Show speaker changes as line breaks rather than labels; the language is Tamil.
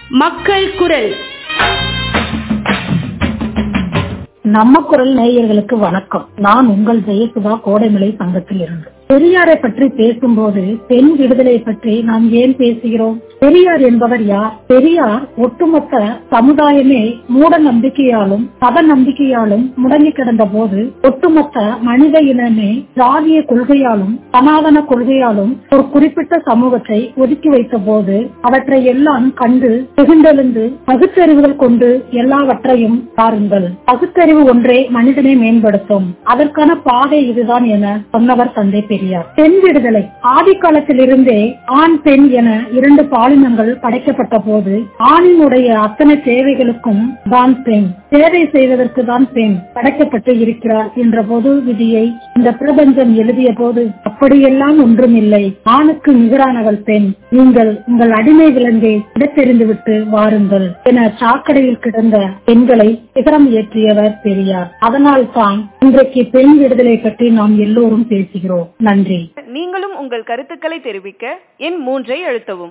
மக்கள் குரல்
நம்ம குரல் நேயர்களுக்கு வணக்கம் நான் உங்கள் ஜெயசுதா கோடைமலை சங்கத்தில் இருந்து பெரியாரை பற்றி பேசும்போது பெண் விடுதலை பற்றி நாம் ஏன் பேசுகிறோம் பெரியார் என்பவர் யார் பெரியார் ஒட்டுமொத்த சமுதாயமே மூட நம்பிக்கையாலும் மத நம்பிக்கையாலும் முடங்கி கிடந்த போது ஒட்டுமொத்த மனித இனமே ஜாதிய கொள்கையாலும் சனாதன கொள்கையாலும் ஒரு குறிப்பிட்ட சமூகத்தை ஒதுக்கி வைத்த போது அவற்றை எல்லாம் கண்டு வெகுண்டெழுந்து பகுத்தறிவுகள் கொண்டு எல்லாவற்றையும் பாருங்கள் பகுத்தறிவு ஒன்றே மனிதனை மேம்படுத்தும் அதற்கான பாதை இதுதான் என சொன்னவர் தந்தை பெரியார் பெண் விடுதலை ஆதி காலத்திலிருந்தே ஆண் பெண் என இரண்டு பாலினங்கள் படைக்கப்பட்ட போது ஆணினுடைய அத்தனை தேவைகளுக்கும் தான் பெண் சேவை செய்வதற்கு தான் பெண் படைக்கப்பட்டு இருக்கிறார் என்ற பொது விதியை இந்த பிரபஞ்சம் எழுதிய போது அப்படியெல்லாம் ஒன்றுமில்லை ஆணுக்கு நிகரானவள் பெண் நீங்கள் உங்கள் அடிமை விலங்கை இடத்தெறிந்து விட்டு வாருங்கள் என சாக்கடையில் கிடந்த பெண்களை சிகரம் ஏற்றியவர் பெரியார் அதனால் தான் இன்றைக்கு பெண் விடுதலை பற்றி நாம் எல்லோரும் பேசுகிறோம் நன்றி
நீங்களும் உங்கள் கருத்துக்களை தெரிவிக்க எண் மூன்றை அழுத்தவும்